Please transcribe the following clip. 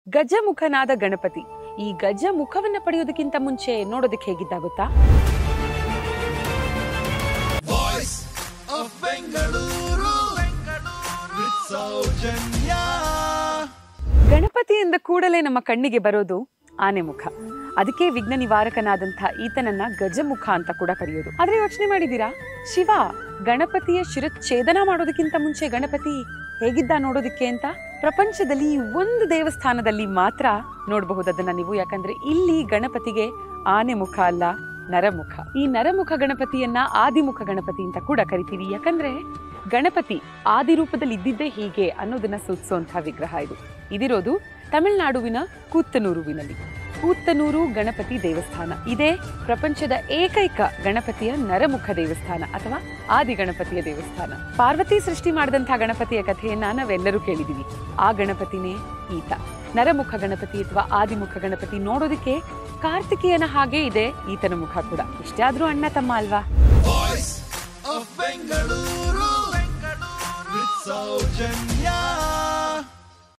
ಗಜಮುಖನಾದ ಗಣಪತಿ ಈ ಗಜ ಮುಖವನ್ನ ಪಡೆಯೋದಕ್ಕಿಂತ ಮುಂಚೆ ನೋಡೋದಕ್ಕೆ ಹೇಗಿದ್ದ ಗೊತ್ತಾ Voice of Bengaluru. With Saujanya. Ganapati ಎಂದ ಕೂಡಲೇ ನಮ್ಮ ಕಣ್ಣಿಗೆ ಬರೋದು ಆನೆ ಮುಖ ಅದಕ್ಕೆ ವಿಘ್ನ ನಿವಾರಕನಾದಂಥ ಈತನನ್ನ ಗಜಮುಖ ಅಂತ ಕೂಡ ಕರೆಯೋದು ಆದ್ರೆ ಯೋಚನೆ ಮಾಡಿದೀರಾ ಶಿವ ಗಣಪತಿಯ ಶಿರಚ್ಛೇದನ ಮಾಡೋದಕ್ಕಿಂತ ಮುಂಚೆ ಗಣಪತಿ ಹೇಗಿದ್ದ ನೋಡೋದಕ್ಕೆ ಅಂತ ಪ್ರಪಂಚದಲ್ಲಿ ಈ ಒಂದು ದೇವಸ್ಥಾನದಲ್ಲಿ ಮಾತ್ರ ನೋಡಬಹುದು ಅದನ್ನ ನೀವು ಯಾಕಂದ್ರೆ ಇಲ್ಲಿ ಗಣಪತಿಗೆ ಆನೆ ಮುಖ ಅಲ್ಲ ನರಮುಖ ಈ ನರಮುಖ ಗಣಪತಿಯನ್ನ ಆದಿಮುಖ ಗಣಪತಿ ಅಂತ ಕೂಡ ಕರಿತೀವಿ ಯಾಕಂದ್ರೆ ಗಣಪತಿ ಆದಿ ರೂಪದಲ್ಲಿ ಇದ್ದಿದ್ದೇ ಹೀಗೆ ಅನ್ನೋದನ್ನ ಸೂಚಿಸುವಂತಹ ವಿಗ್ರಹ ಇದು ಇದಿರೋದು ತಮಿಳುನಾಡುವಿನ ಕೂತ್ತನೂರುವಿನಲ್ಲಿ ಕೂತ್ತನೂರು ಗಣಪತಿ ದೇವಸ್ಥಾನ ಇದೇ ಪ್ರಪಂಚದ ಏಕೈಕ ಗಣಪತಿಯ ನರಮುಖ ದೇವಸ್ಥಾನ ಅಥವಾ ಆದಿ ಗಣಪತಿಯ ದೇವಸ್ಥಾನ ಪಾರ್ವತಿ ಸೃಷ್ಟಿ ಮಾಡಿದಂತಹ ಗಣಪತಿಯ ಕಥೆಯನ್ನ ನಾವೆಲ್ಲರೂ ಕೇಳಿದೀವಿ ಆ ಗಣಪತಿನೇ ಈತ ನರಮುಖ ಗಣಪತಿ ಅಥವಾ ಆದಿಮುಖ ಗಣಪತಿ ನೋಡೋದಕ್ಕೆ ಕಾರ್ತಿಕೇಯನ ಹಾಗೆ ಇದೆ ಈತನ ಮುಖ ಕೂಡ ಇಷ್ಟೇ ಆದ್ರೂ ಅಣ್ಣ ತಮ್ಮ ಅಲ್ವಾ Voice of Bengaluru. With Saujanya.